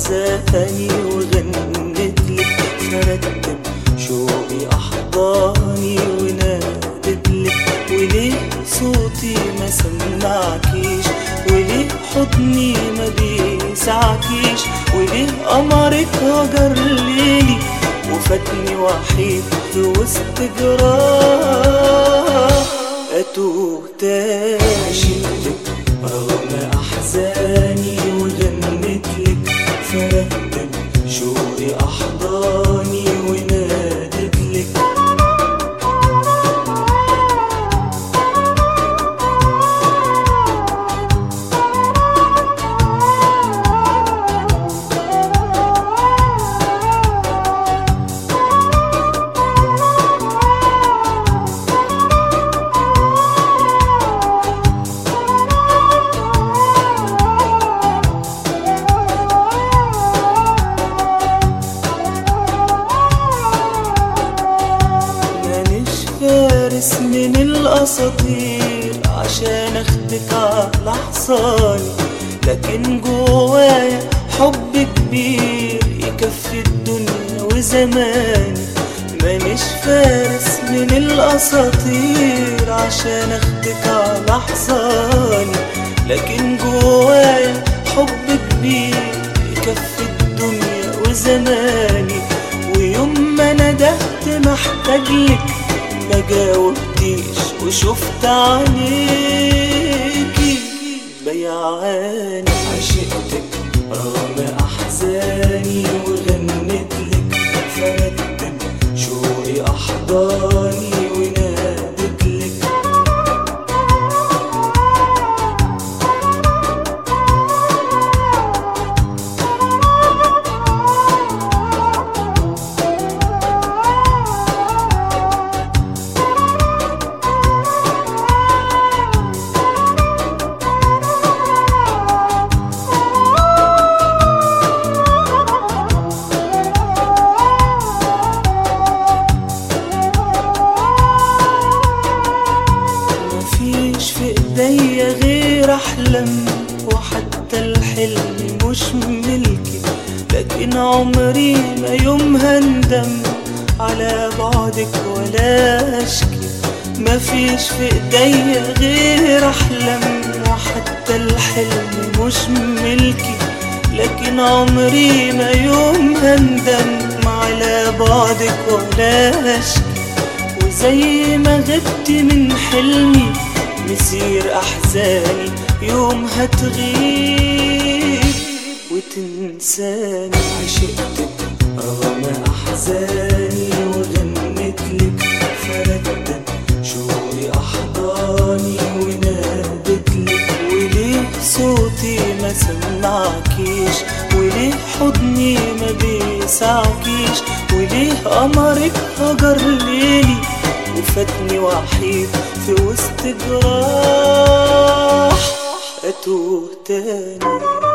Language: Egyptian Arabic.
أحزاني وغنت لك فرتب شوقي أحضاني ونادت لك وليه صوتي ما سمعكيش وليه حضني ما بيسعكيش وليه قمرك هجر ليلي وفاتني وحيد في وسط جراح أتوه تاني عشقتك رغم أحزاني وغنت لك فرتب شوقي أحضاني ونادت لك مانيش فارس من الاساطير عشان اخدك على حصاني لكن جوايا حب كبير يكفي الدنيا وزماني مانيش فارس من الاساطير عشان اخدك على حصاني لكن جوايا حب كبير يكفي الدنيا وزماني ويوم ما ندهت محتاجلك ما جاوبتيش وشفت عينيكي بيعاني عشقتك رغم احزاني وغنت لك فرتب شوقي احضاني ونادت لك مفيش في ايديا غير احلم وحتى الحلم مش ملكي لكن عمري ما يوم هندم على بعدك ولا اشكي مفيش في ايديا غير احلم وحتى الحلم مش ملكي لكن عمري ما يوم هندم على بعدك ولا اشكي وزي ما غبت من حلمي مسير احزاني يوم هتغيب وتنساني عشقتك رغم احزاني وغنت لك فردت شوقي احضاني ونادت لك وليه صوتي ما سمعكيش وليه حضني ما بيسعكيش وليه قمرك هجر ليلي وفاتني وحيد في وسط جراح اتوه تاني